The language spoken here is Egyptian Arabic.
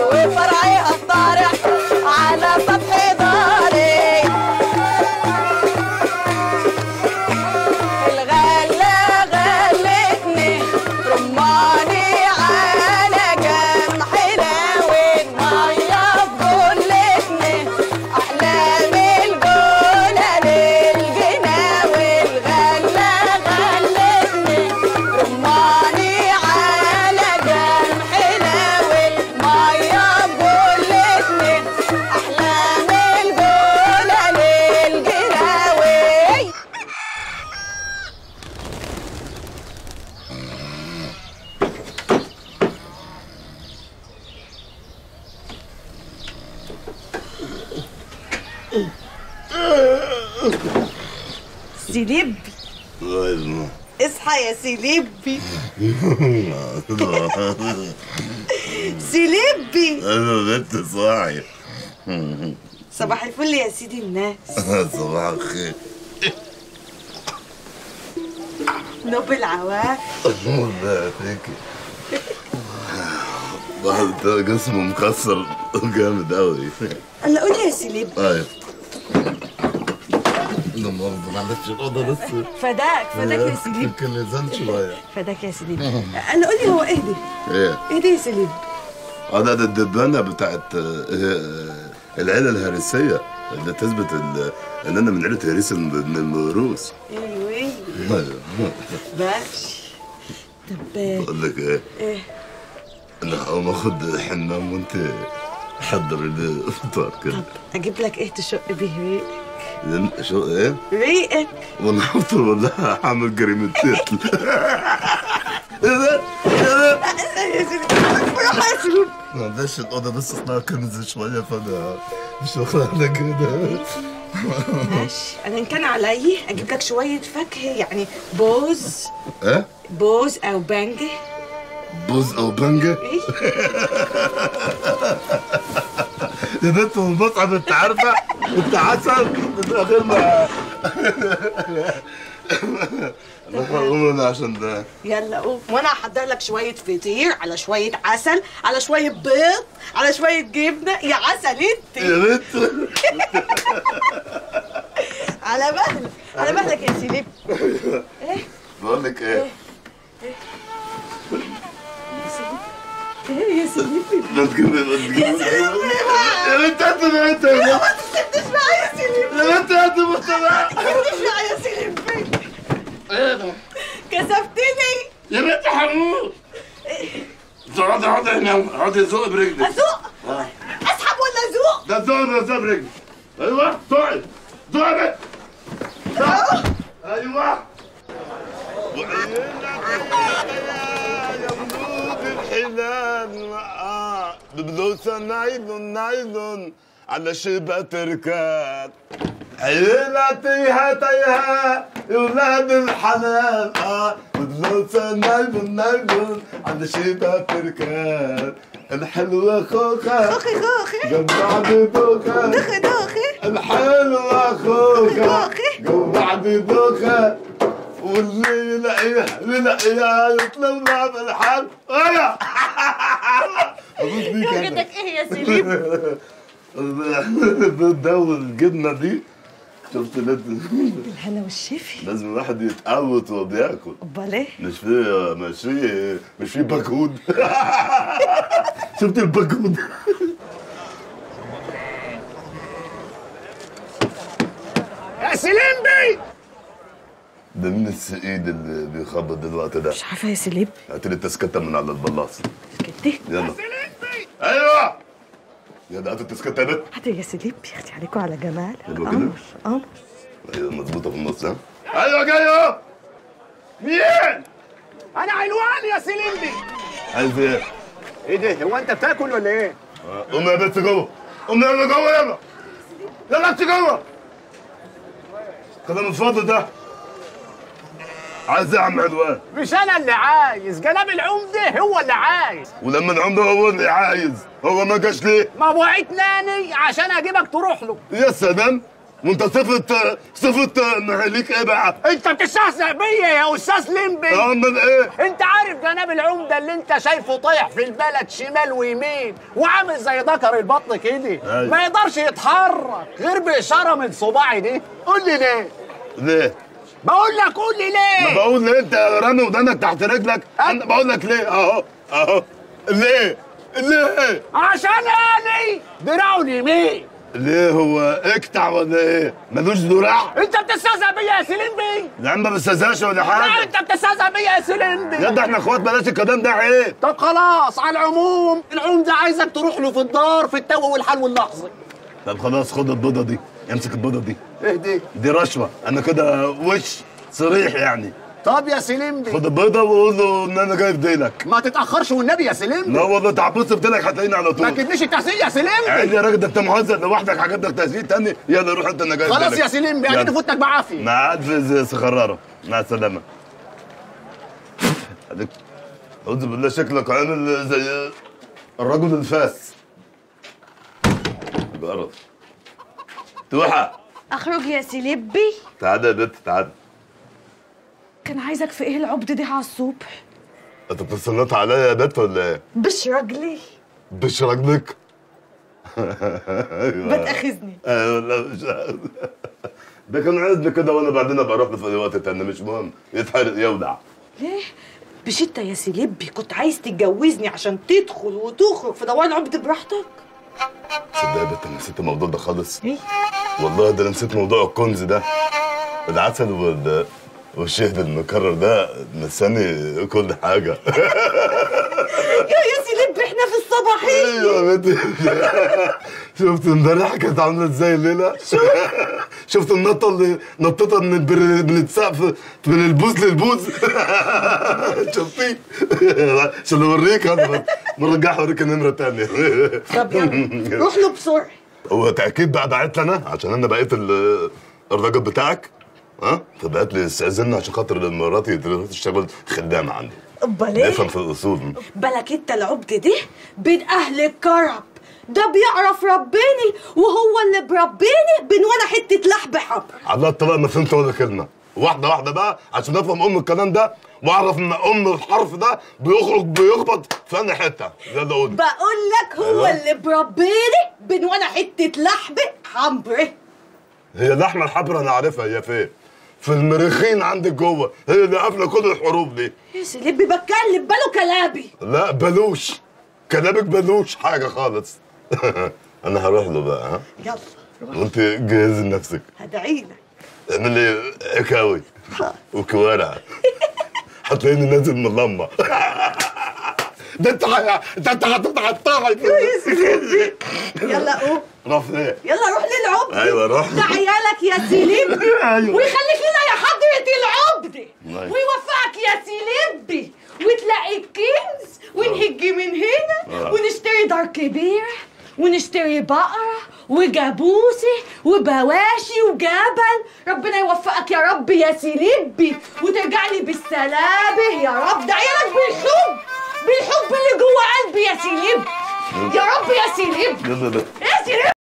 وفرعها الطارح على سطح داري الغلة غلتني رماني على جمح حلاوة مية بقلتني أحلام الجولة للجناوي الغلة غلتني رماني على جمح حلاوة مية بقلتني أحلام الجولة للجناوي سيليبي اصحى يا سيليبي سيليبي انا بنت صاحي صباح الفل يا سيدي الناس صباح الخير نوب العواف الله يعطيك واحد جسمه مكسر جامد قوي انا قولي يا سيليبي ايوه لا مؤاخذة معلش الأوضة لسه فداك فداك يا سيليبي يمكن لزان شوية فداك يا سيليبي انا قولي هو اهدي ايه اهدي يا سيليبي هذا ده الدبانة بتاعت آه، العيلة الهرسية اللي تثبت ال- ان انا من عيلة هريس من الموروث ايوه ايوه أيوة. ماشي طب آه، بقول لك ايه ايه انا هقوم اخد حمام وانت حضر لي فطار كده اجيب لك ايه تشق به ريقك لأن- شو ايه ريقك وانا هفطر ولا هعمل جريمة قتل ايه ده؟ ايه ده؟ يا سيليبي بروح يا سيليبي معلش الأوضة بس اسمها كنز شوية فأنا مش واخدها كده ماشي انا ان كان عليا اجيب لك شويه فاكهه يعني بوز ايه؟ بوز او بانجه بوز أو بنجة؟ ايه يا بنت من المطعم أنت عارفة؟ أنت عسل من غير ما بقول أنا عشان ده يلا قوم وانا هحضر لك شويه فطير على شويه عسل على شويه بيض على شويه جبنه يا عسل انت يا بنت على مهلك على مهلك يا سيليب بقول لك إيه؟ ايه يا سيليب ما تجيب ما تجيب يا سلام يا بنت أنت ما أنت يا ما تسكتش معايا يا سيليب بنت أنت ما أنت ما تسكتش معايا يا سيليب إيه ده؟ كسفتني يا بنت حمود اقعدي اقعدي هنا اقعدي زق برجلك ازوق اسحب ولا ازوق ده زق ده زق برجلك ايوه زقي زقي زق ايوه الحلال ببلوسة نايلون نايلون على شبه تركات عيلة تيها تيها يا ولاد الحلال اه ببلوسة نايلون نايلون على شبه تركات الحلوة خوخة خوخي خوخي جمعني دوخة دوخي دوخي الحلوة خوخة خوخي. جمعني دوخة واللي يلاقيها يلاقيها يطلبنا بالحال انا ابوس بيك انا وجدك ايه يا سيليب ده والجبنه دي شفت لازم الهنا والشفي لازم الواحد يتقوت وهو بياكل امال ايه مش في مش في مش في باكود شفت الباكود يا سليمبي ده مين السعيد اللي بيخبط دلوقتي ده مش عارفه يا سيليب هات لي التسكته من على البلاص كده يلا ايوه يلا هات التسكته يا بنت هاتوا يا سيليب يا اختي عليكم على جمال حلوة كده؟ قمر قمر ايوه مظبوطه في النص ها ايوه جاي اهو مين انا علوان يا سليمبي عايز ايه ايه ده هو انت بتاكل ولا ايه قوم يا بنت جوه قوم يلا جوه يلا يلا انت جوه كلام الفاضي ده عايز ايه يا عم عدوان مش انا اللي عايز جناب العمده هو اللي عايز ولما العمده هو اللي عايز هو ما جاش ليه ما وعدتناني عشان اجيبك تروح له يا سلام وانت صفة صفة معاليك ايه بقى؟ انت بتستهزأ بيا يا استاذ لمبي اعمل ايه؟ انت عارف جناب العمده اللي انت شايفه طايح في البلد شمال ويمين وعامل زي ذكر البطن كده أيوة. ما يقدرش يتحرك غير باشاره من صباعي دي قول لي ليه ليه؟ بقول لك قول لي ما ليه بقول ليه انت رامي ودانك تحت رجلك انا بقول لك ليه اهو اهو ليه؟ ليه؟ عشان انا دراعه اليمين ليه هو اكتع ولا ايه؟ ملوش ذراع؟ انت بتستهزأ بيا يا سليم بي يا عم ما بستهزاش ولا لا حاجة انت بتستهزأ بيا يا سليم يا بي ده احنا اخوات بلاش الكلام ده عيب طب خلاص على العموم العمده عايزك تروح له في الدار في التو والحلو اللحظي طب خلاص خد البيضة دي امسك البيضة دي ايه دي دي رشوة انا كده وش صريح يعني طب يا سليم بي خد البيضة وقول له ان انا جاي في ديلك ما تتاخرش والنبي يا سليم لا بي والله تعبص في ديلك هتلاقيني على ما طول تجيبليش التحسين يا سليم عادي بي يا راجل ده انت مهزأ لوحدك حاجات لك تهزيل تاني يلا روح انت انا جاي في خلاص ديلك. يا سليم بي يلا. اديني فوتك بعافيه مع الف سخرارة مع السلامة عليك أعوذ بالله شكلك عامل زي الرجل الفاس جرب توحى اخرج يا سيلبي تعالى يا بنت تعالى كان عايزك في ايه العبد ده على الصبح انت بتسلط عليا يا بنت ولا ايه؟ بش رجلي بش رجلك ايوه بتاخذني ايوه لا مش عارف. ده كان عايزني كده وانا بعدين ابقى اروح له في اي وقت تاني مش مهم يتحرق يودع ليه مش انت يا سيلبي كنت عايز تتجوزني عشان تدخل وتخرج في دوار العبد براحتك تصدق يا بنت انا نسيت الموضوع ده خالص ايه والله ده انا نسيت موضوع الكنز ده العسل وال والشهد المكرر ده نساني كل حاجة يا يا سيلبي احنا في الصباحيه ايوه يا بنتي شفت امبارح كانت عاملة ازاي الليلة شفت النطة اللي نطتها من البر... من السقف من البوز للبوز شفتي عشان اوريك انا بس مرجع اوريك النمرة التانية طب يلا روح له بسرعه هو تأكيد بقى بعت لي انا عشان انا بقيت ال- الراجل بتاعك ها فبعت لي استأذن عشان خاطر مراتي تشتغل خدامة عندي امال ايه نفهم في الأصول بالك انت العبد ده بين اهل الكرم ده بيعرف رباني وهو اللي برباني بين وانا حته لحم حمر على الطلاق ما فهمت ولا كلمة واحدة واحدة بقى عشان افهم ام الكلام ده واعرف ان ام الحرف ده بيخرج بيخبط في انهي حتة يلا قول بقول لك هو أيوة. اللي برباني بين وانا حته لحم حمر هي اللحمة الحمراء انا عارفها هي فين في المريخين عندك جوه هي اللي قافلة كل الحروف دي يا سيدي بتكلم باله كلامي لا بلوش كلامك بلوش حاجة خالص انا هروح له بقى ها يلا روح وانت جهزي نفسك هدعي لك اعملي عكاوي وكوارع هتلاقيني نازل من اللمه ده انت ح- ده انت هتتقطعي يلا قوم راح فين؟ يلا روح للعبد أيوة، روح. ده عيالك يا سيلبي أيوة. ويخليك لنا يا حضرة العبد أيوة. ويوفقك يا سيلبي وتلاقي الكنز ونهج من هنا آه. ونشتري دار كبيرة ونشتري بقرة وجاموسة وبواشي وجبل ربنا يوفقك يا رب يا سيلبي وترجع لي بالسلامة يا رب ده عيالك بالحب بالحب اللي جوه قلبي يا سيلبي يا رب يا سيلبي يلا ده يا سيلبي